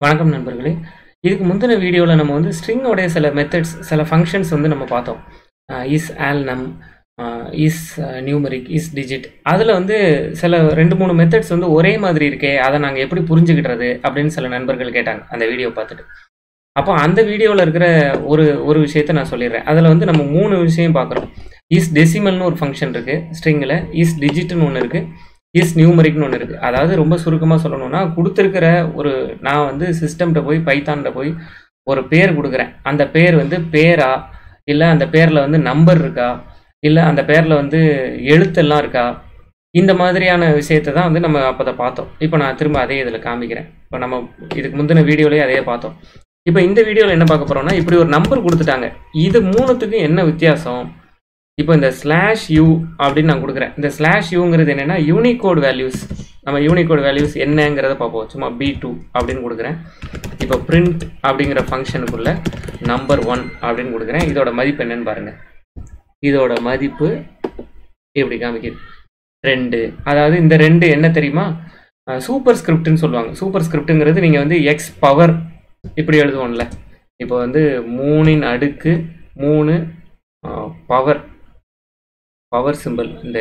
வணக்கம் நண்பர்களே இதுக்கு முந்தின வீடியோவில் நம்ம வந்து ஸ்ட்ரிங்கோடைய சில மெத்தட்ஸ் சில ஃபங்க்ஷன்ஸ் வந்து நம்ம பார்த்தோம் is alnum is numeric is digit அதில் வந்து சில ரெண்டு மூணு மெத்தட்ஸ் வந்து ஒரே மாதிரி இருக்கே அதை நாங்கள் எப்படி புரிஞ்சுக்கிட்டுறது அப்படின்னு சில நண்பர்கள் கேட்டாங்க அந்த வீடியோ பார்த்துட்டு அப்போ அந்த வீடியோவில் இருக்கிற ஒரு ஒரு விஷயத்த நான் சொல்லிடுறேன் அதில் வந்து நம்ம மூணு விஷயம் பார்க்குறோம் இஸ் டெசிமல்னு ஒரு ஃபங்க்ஷன் இருக்குது ஸ்ட்ரிங்கில் இஸ் டிஜிட்னு ஒன்று இருக்குது இஸ் நியூமரிக்னு ஒன்று இருக்குது அதாவது ரொம்ப சுருக்கமாக சொல்லணும்னா கொடுத்துருக்கிற ஒரு நான் வந்து சிஸ்டம்கிட்ட போய் பைத்தான்கிட்ட போய் ஒரு பேர் கொடுக்குறேன் அந்த பேர் வந்து பேரா இல்லை அந்த பேரில் வந்து நம்பர் இருக்கா இல்லை அந்த பேரில் வந்து எழுத்தெல்லாம் இருக்கா இந்த மாதிரியான விஷயத்தை தான் வந்து நம்ம அப்போ பார்த்தோம் இப்போ நான் திரும்ப அதே இதில் காமிக்கிறேன் இப்போ நம்ம இதுக்கு முந்தின வீடியோலேயே அதே பார்த்தோம் இப்போ இந்த வீடியோவில் என்ன பார்க்க போகிறோம்னா இப்படி ஒரு நம்பர் கொடுத்துட்டாங்க இது மூணுத்துக்கும் என்ன வித்தியாசம் இப்போ இந்த ஸ்லாஷ் யூ அப்படின்னு நான் கொடுக்குறேன் இந்த ஸ்லாஷ் யூங்கிறது என்னென்னா யூனிகோட் வேல்யூஸ் நம்ம யூனிகோட் வேல்யூஸ் என்னங்கிறத பார்ப்போம் சும்மா பி டூ அப்படின்னு கொடுக்குறேன் இப்போ பிரிண்ட் அப்படிங்கிற ஃபங்க்ஷனுக்குள்ள நம்பர் ஒன் அப்படின்னு கொடுக்குறேன் இதோட மதிப்பு என்னன்னு பாருங்கள் இதோட மதிப்பு எப்படி காமிக்குது ரெண்டு அதாவது இந்த ரெண்டு என்ன தெரியுமா சூப்பர் ஸ்கிரிப்ட்னு சொல்லுவாங்க சூப்பர் ஸ்கிரிப்ட்டுங்கிறது நீங்கள் வந்து எக்ஸ் பவர் இப்படி எழுதுவோம்ல இப்போ வந்து மூணின் அடுக்கு மூணு பவர் பவர் சிம்பிள் இந்த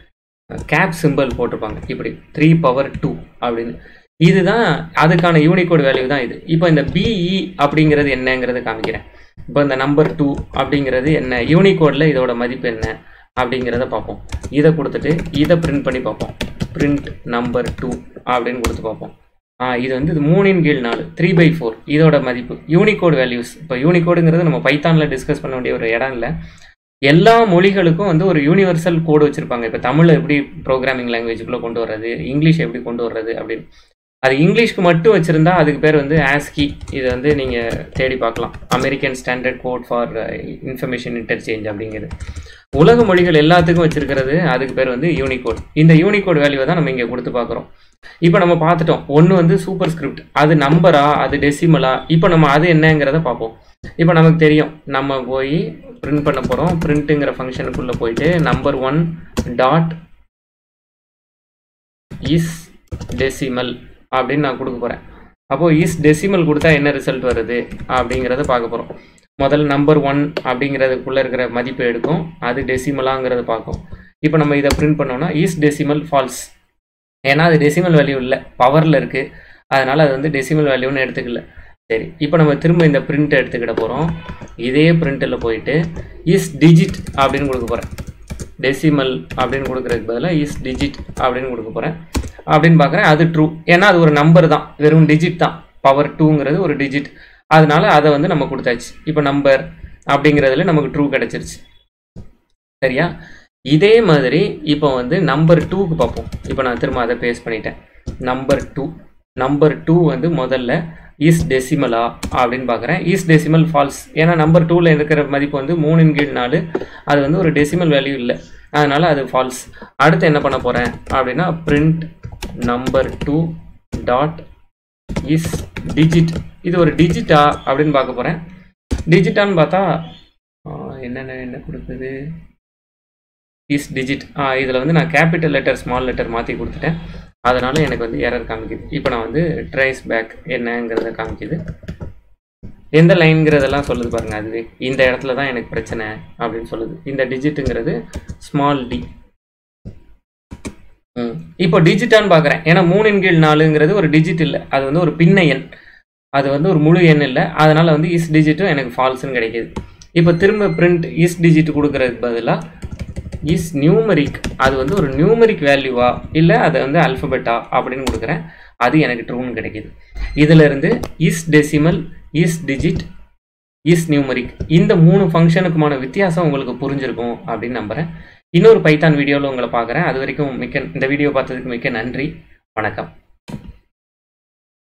கேப் சிம்பிள் போட்டிருப்பாங்க இப்படி த்ரீ பவர் டூ அப்படின்னு இதுதான் அதுக்கான யூனிகோட் வேல்யூ தான் இது இப்போ இந்த பிஇ அப்படிங்கிறது என்னங்கிறது காமிக்கிறேன் இப்போ இந்த நம்பர் டூ அப்படிங்கிறது என்ன யூனிகோடில் இதோட மதிப்பு என்ன அப்படிங்கிறத பார்ப்போம் இதை கொடுத்துட்டு இதை பிரிண்ட் பண்ணி பார்ப்போம் பிரிண்ட் நம்பர் டூ அப்படின்னு கொடுத்து பார்ப்போம் ஆ இது வந்து இது மூணின் கீழ் நாலு த்ரீ பை ஃபோர் இதோட மதிப்பு யூனிகோட் வேல்யூஸ் இப்போ யூனிகோடுங்கிறது நம்ம பைத்தானில் டிஸ்கஸ் பண்ண வேண்டிய ஒரு இடம் இல்லை எல்லா மொழிகளுக்கும் வந்து ஒரு யூனிவர்சல் கோடு வச்சுருப்பாங்க இப்போ தமிழை எப்படி ப்ரோக்ராமிங் லாங்குவேஜுக்குள்ளே கொண்டு வர்றது இங்கிலீஷ் எப்படி கொண்டு வர்றது அப்படின்னு அது இங்கிலீஷ்க்கு மட்டும் வச்சுருந்தா அதுக்கு பேர் வந்து ஆஸ்கி இது வந்து நீங்கள் தேடி பார்க்கலாம் American standard code for information interchange அப்படிங்கிறது உலக மொழிகள் எல்லாத்துக்கும் வச்சுருக்கிறது அதுக்கு பேர் வந்து யூனிகோட் இந்த யூனிகோட் வேல்யூவை தான் நம்ம இங்கே கொடுத்து பார்க்குறோம் இப்போ நம்ம பார்த்துட்டோம் ஒன்று வந்து சூப்பர் ஸ்கிரிப்ட் அது நம்பரா அது டெசிமலா இப்போ நம்ம அது என்னங்கிறத பார்ப்போம் இப்போ நமக்கு தெரியும் நம்ம போய் பிரிண்ட் பண்ண போகிறோம் பிரிண்ட்டுங்கிற ஃபங்க்ஷனுக்குள்ளே போயிட்டு number one dot is decimal அப்படின்னு நான் கொடுக்க போகிறேன் அப்போது இஸ் டெசிமல் கொடுத்தா என்ன ரிசல்ட் வருது அப்படிங்கிறத பார்க்க போகிறோம் முதல்ல நம்பர் ஒன் அப்படிங்கிறதுக்குள்ளே இருக்கிற மதிப்பு எடுக்கும் அது டெசிமலாங்கிறத பார்க்கும் இப்போ நம்ம இதை பிரிண்ட் பண்ணோம்னா இஸ் டெசிமல் ஃபால்ஸ் ஏன்னா அது டெசிமல் வேல்யூ இல்லை பவரில் இருக்குது அதனால் அது வந்து டெசிமல் வேல்யூன்னு எடுத்துக்கல சரி இப்போ நம்ம திரும்ப இந்த பிரிண்ட் எடுத்துக்கிட போகிறோம் இதே பிரிண்ட்டில் போயிட்டு இஸ் டிஜிட் அப்படின்னு கொடுக்க போகிறேன் டெசிமல் அப்படின்னு கொடுக்குறதுக்கு பதிலாக இஸ் டிஜிட் அப்படின்னு கொடுக்க போகிறேன் அப்படின்னு பார்க்குறேன் அது ட்ரூ ஏன்னா அது ஒரு நம்பர் தான் வெறும் டிஜிட் தான் பவர் டூங்கிறது ஒரு டிஜிட் அதனால அதை வந்து நம்ம கொடுத்தாச்சு இப்போ நம்பர் அப்படிங்கிறதுல நமக்கு ட்ரூ கிடச்சிருச்சு சரியா இதே மாதிரி இப்போ வந்து நம்பர் டூக்கு பார்ப்போம் இப்போ நான் திரும்ப அதை பேஸ் பண்ணிட்டேன் நம்பர் டூ நம்பர் டூ வந்து முதல்ல இஸ் டெசிமலா அப்படின்னு பார்க்குறேன் இஸ் டெசிமல் ஃபால்ஸ் ஏன்னா நம்பர் டூவில் இருக்கிற மதிப்பு வந்து மூணின் கீழ் நாலு அது வந்து ஒரு டெசிமல் வேல்யூ இல்லை அதனால் அது ஃபால்ஸ் அடுத்து என்ன பண்ண போகிறேன் அப்படின்னா print number two dot is digit இது ஒரு டிஜிட்டா அப்படின்னு பார்க்க போகிறேன் டிஜிட்டான்னு பார்த்தா என்னென்ன என்ன கொடுக்குது இஸ் டிஜிட் இதில் வந்து நான் கேபிட்டல் லெட்டர் ஸ்மால் லெட்டர் மாற்றி கொடுத்துட்டேன் அதனால் எனக்கு வந்து எரர் காமிக்குது இப்போ நான் வந்து ட்ரேஸ் பேக் என்னங்கிறத காமிக்குது எந்த லைன்ங்கிறதெல்லாம் சொல்லுது பாருங்கள் அதுவே இந்த இடத்துல தான் எனக்கு பிரச்சனை அப்படின்னு சொல்லுது இந்த டிஜிட்டுங்கிறது ஸ்மால் டி ம் இப்போ டிஜிட்டான்னு பார்க்குறேன் ஏன்னா மூணின் கீழ் நாலுங்கிறது ஒரு டிஜிட் இல்லை அது வந்து ஒரு பின்ன எண் அது வந்து ஒரு முழு எண் இல்லை அதனால் வந்து இஸ் டிஜிட்டும் எனக்கு ஃபால்ஸ்னு கிடைக்கிது இப்போ திரும்ப பிரிண்ட் இஸ் டிஜிட் கொடுக்குறதுக்கு பதிலாக இஸ் நியூமரிக் அது வந்து ஒரு நியூமரிக் வேல்யூவா இல்லை அதை வந்து அல்ஃபபெட்டா அப்படின்னு கொடுக்குறேன் அது எனக்கு ட்ரூன்னு கிடைக்கிது இதிலிருந்து is decimal is digit is numeric இந்த மூணு ஃபங்க்ஷனுக்குமான வித்தியாசம் உங்களுக்கு புரிஞ்சிருக்கும் அப்படின்னு நம்புகிறேன் இன்னொரு பைத்தான் வீடியோவில் உங்களை பார்க்குறேன் அது வரைக்கும் மிக்க இந்த வீடியோ பார்த்ததுக்கு மிக்க நன்றி வணக்கம்